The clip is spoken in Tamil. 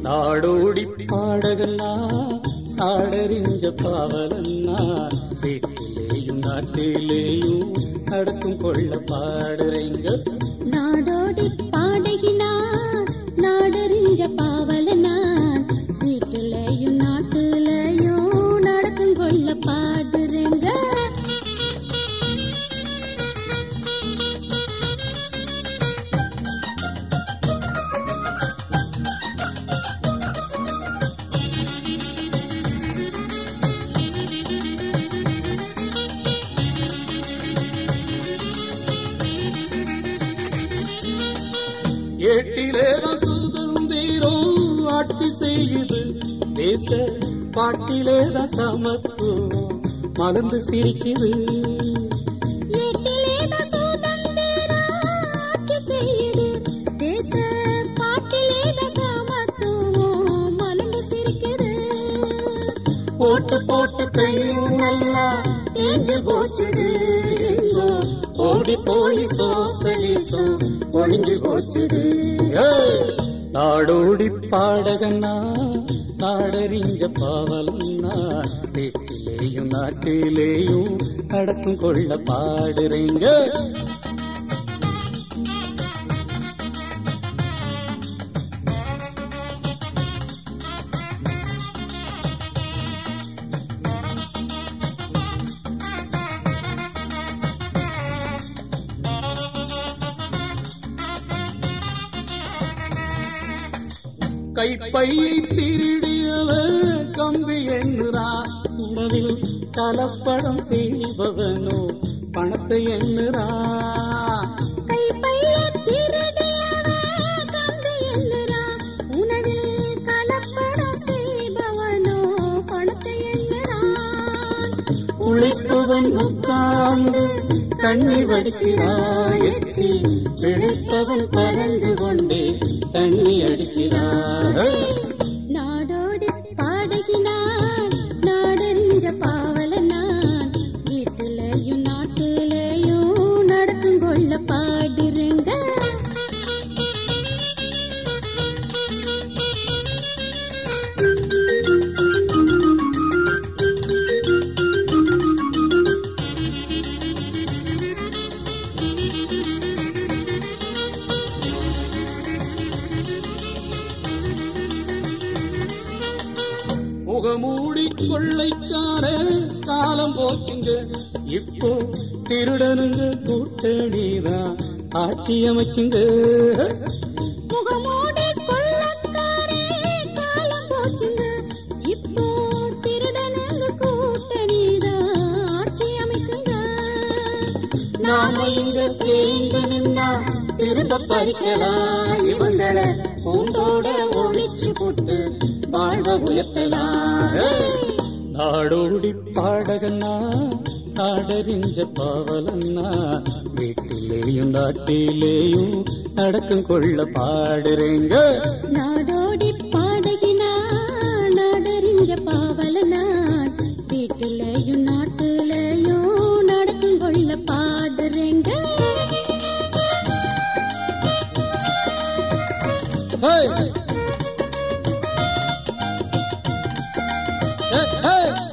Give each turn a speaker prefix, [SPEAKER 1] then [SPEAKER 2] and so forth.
[SPEAKER 1] நாடோடி பாடகன்னா நாடறிஞ்ச பாவலன்னா வீட்டிலேயும் நாட்டிலேயும் நடக்கும் கொள்ள பாடுறீங்க
[SPEAKER 2] நாடோடி பாடகினார் நாடறிஞ்ச பாவலனார் வீட்டுலயும் நாட்டுலயும் நடக்கும் கொள்ள பாடுறேங்க
[SPEAKER 1] ஏட்டிலேதான் சுதந்திரம் ஆட்சி செய்யுது தேச பாட்டிலேதான் சமத்துவம் மலர்ந்து சிரிக்குது
[SPEAKER 2] ஏட்டிலேதான் சுதந்திரம் ஆட்சி செய்யுது. தேச பாட்டிலேதான் சமத்துவம் மலர்ந்து சிரிக்குது.
[SPEAKER 1] போட்டு போட்டு கையும் நல்லா தேஞ்சு போச்சுது எங்கோ ஓடி போய் சோசலிசம் ஒழிஞ்சு போச்சுது ஏய்! நாடோடி பாடகன்னா நாடறிஞ்ச பாவலன்னா வீட்டிலேயும் நாட்டிலேயும் நடக்கும் கொள்ள பாடுறீங்க கைப்பையை திருடியவன் கம்பி எண்ணுறா உணவில் கலப்படம் செய்பவனோ பணத்தை எண்ணுறா
[SPEAKER 2] கைப்பைய திருடியவன் கம்பி எண்ணுறான். உணவில் கலப்படம் செய்பவனோ பணத்தை எண்ணுறான்.
[SPEAKER 1] உழைப்பவன் உட்கார்ந்து தண்ணி வடிக்கிறாயத்தி பிழைப்பவன் பறந்து கொண்டே தண்ணி அடிக்கிறாய்
[SPEAKER 2] நாடோடி பாடகினான் நாடறிஞ்ச பாவலனான் வீட்டுலயும் நாட்டுலயும் நடக்கும் கொள்ள பாடுறேங்க
[SPEAKER 1] முகமூடி கொள்ளைக்கார காலம் போச்சுங்க இப்போ திருடனுங்க கூட்டணிதான் ஆட்சி அமைக்குங்க
[SPEAKER 2] முகமூடி கொள்ளக்காரே காலம் போச்சுங்க இப்போ திருடனுங்க கூட்டணிதான் ஆட்சி அமைக்குங்க
[SPEAKER 1] நாம இங்க சேர்ந்து நின்னா திரும்ப பறிக்கலாம் இவங்களை பூண்டோட ஒழிச்சு போட்டு வாழ்வ உயர்த்தலாம் நாடோடி பாடகன்னா நாடறிஞ்ச பாவலன்னா வீட்டிலேயும் நாட்டிலேயும் நடக்கும் கொள்ள பாடுறேங்க
[SPEAKER 2] நாடோடி பாடகினா நாடறிஞ்ச பாவலனான் வீட்டுலயும் நாட்டுலயும் நடக்கும் கொள்ள பாடுறேங்க
[SPEAKER 1] Hey! Hey! Hey!